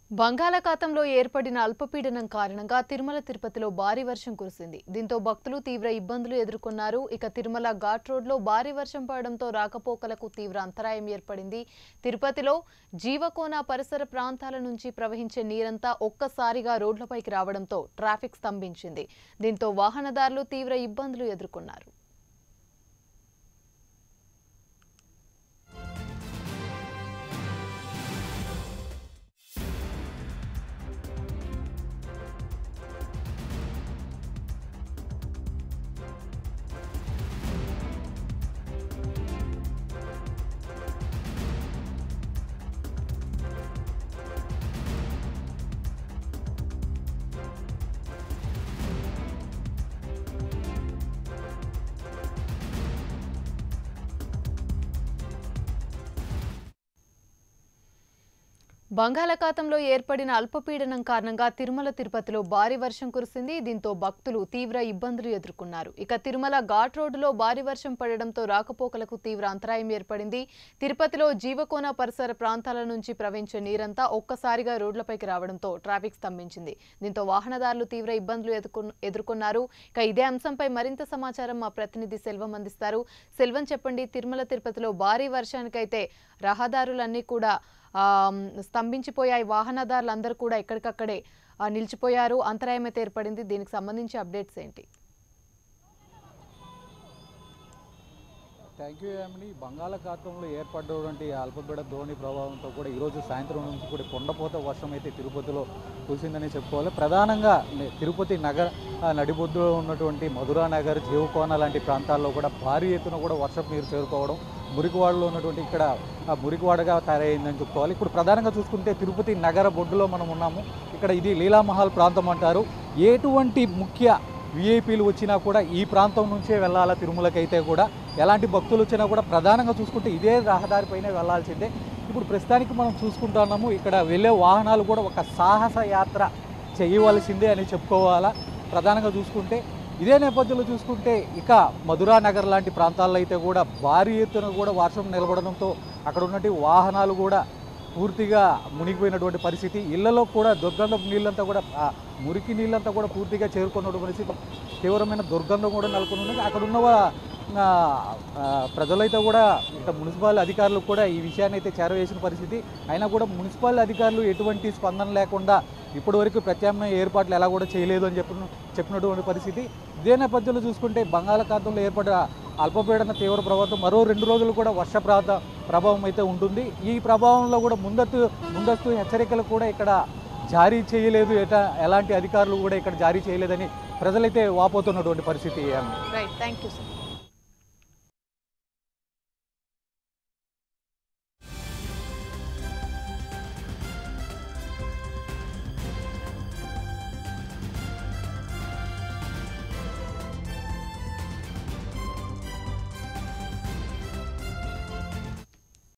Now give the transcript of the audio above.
బంగాళాఖాతంలో ఏర్పడిన అల్పపీడనం కారణంగా తిరుమల తిరుపతిలో భారీ వర్షం కురిసింది దీంతో భక్తులు తీవ్ర ఇబ్బందులు ఎదుర్కొన్నారు ఇక తిరుమల ఘాట్ రోడ్లో భారీ వర్షం పడడంతో రాకపోకలకు తీవ్ర అంతరాయం ఏర్పడింది తిరుపతిలో జీవకోన పరిసర ప్రాంతాల నుంచి ప్రవహించే నీరంతా ఒక్కసారిగా రోడ్లపైకి రావడంతో ట్రాఫిక్ స్తంభించింది దీంతో వాహనదారులు తీవ్ర ఇబ్బందులు ఎదుర్కొన్నారు బంగాళాఖాతంలో ఏర్పడిన అల్పపీడనం కారణంగా తిరుమల తిరుపతిలో భారీ వర్షం కురిసింది దీంతో భక్తులు తీవ్ర ఇబ్బందులు ఎదుర్కొన్నారు ఇక తిరుమల ఘాట్ రోడ్డులో భారీ వర్షం పడడంతో రాకపోకలకు తీవ్ర అంతరాయం ఏర్పడింది తిరుపతిలో జీవకోన పరిసర ప్రాంతాల నుంచి ప్రవహించే నీరంతా ఒక్కసారిగా రోడ్లపైకి రావడంతో ట్రాఫిక్ స్తంభించింది దీంతో వాహనదారులు తీవ్ర ఇబ్బందులు ఎదుర్కొ- ఎదుర్కొన్నారు ఇక ఇదే అంశంపై మరింత సమాచారం మా ప్రతినిధి సెల్వం అందిస్తారు సెల్వం చెప్పండి తిరుమల తిరుపతిలో భారీ వర్షానికైతే రహదారులన్నీ కూడా ఆ, స్తంభించిపోయాయి వాహనదారులు అందరూ కూడా ఎక్కడికక్కడే ఆ, నిలిచిపోయారు అంతరాయం అయితే ఏర్పడింది దీనికి సంబంధించి అప్డేట్స్ ఏంటి థ్యాంక్ యూ యామిని బంగాళాఖాతంలో ఏర్పడినటువంటి అల్పపీడ ధోని ప్రభావంతో కూడా ఈరోజు సాయంత్రం నుంచి కూడా కొండపోత వర్షం అయితే తిరుపతిలో కురిసిందని చెప్పుకోవాలి ప్రధానంగా నే- తిరుపతి నగర ఆ, నడిబొడ్డులో ఉన్నటువంటి మధురా నగర్ జీవకోన లాంటి ప్రాంతాల్లో కూడా భారీ ఎత్తున కూడా వర్షపు నీరు చేరుకోవడం మురికివాడలో ఉన్నటువంటి ఇక్కడ ఆ మురికివాడగా తయారైందని చెప్పుకోవాలి ఇప్పుడు ప్రధానంగా చూసుకుంటే తిరుపతి నగర బొడ్డులో మనం ఉన్నాము ఇక్కడ ఇది లీలామహల్ ప్రాంతం అంటారు ఎటువంటి ముఖ్య విఐపీలు వచ్చినా కూడా ఈ ప్రాంతం నుంచే వెళ్ళాలా తిరుమలకైతే కూడా ఎలాంటి భక్తులు వచ్చినా కూడా ప్రధానంగా చూసుకుంటే ఇదే రహదారిపైనే వెళ్ళాల్సిందే ఇప్పుడు ప్రస్తుతానికి మనం చూసుకుంటున్నాము ఇక్కడ వెళ్ళే వాహనాలు కూడా ఒక సాహస యాత్ర చేయవలసిందే అని చెప్పుకోవాలా ప్రధానంగా చూసుకుంటే ఇదే నేపథ్యంలో చూసుకుంటే ఇక మధురా నగర్ లాంటి ప్రాంతాల్లో అయితే కూడా భారీ ఎత్తున కూడా వర్షం నిలబడడంతో అక్కడ ఉన్నటువంటి వాహనాలు కూడా పూర్తిగా మునిగిపోయినటువంటి పరిస్థితి ఇళ్లలో కూడా దుర్గంధపు నీళ్ళంతా కూడా ఆ మురికి నీళ్ళంతా కూడా పూర్తిగా చేరుకున్నటువంటి పరిస్థితి తీవ్రమైన దుర్గంధం కూడా నెలకొని ఉంది అక్కడ ఉన్న వా- ఆ, ఆ, ప్రజలైతే కూడా ఇక్కడ మున్సిపల్ అధికారులు కూడా ఈ విషయాన్ని అయితే చేరవేసిన పరిస్థితి అయినా కూడా మున్సిపల్ అధికారులు ఎటువంటి స్పందన లేకుండా ఇప్పటివరకు ప్రత్యామ్నాయ ఏర్పాట్లు ఎలా కూడా చేయలేదు అని చెప్పిన చెప్పినటువంటి పరిస్థితి ఇదే నేపథ్యంలో చూసుకుంటే బంగాళాఖాతంలో ఏర్పడ్డ అల్పపీడన తీవ్ర ప్రభావం మరో రెండు రోజులు కూడా వర్ష ప్రాత ప్రభావం అయితే ఉంటుంది ఈ ప్రభావంలో కూడా ముందస్తు ముందస్తు హెచ్చరికలు కూడా ఇక్కడ జారీ చేయలేదు ఎట ఎలాంటి అధికారులు కూడా ఇక్కడ జారీ చేయలేదని ప్రజలైతే వాపోతున్నటువంటి పరిస్థితి అన్న రైట్ థ్యాంక్ యూ సార్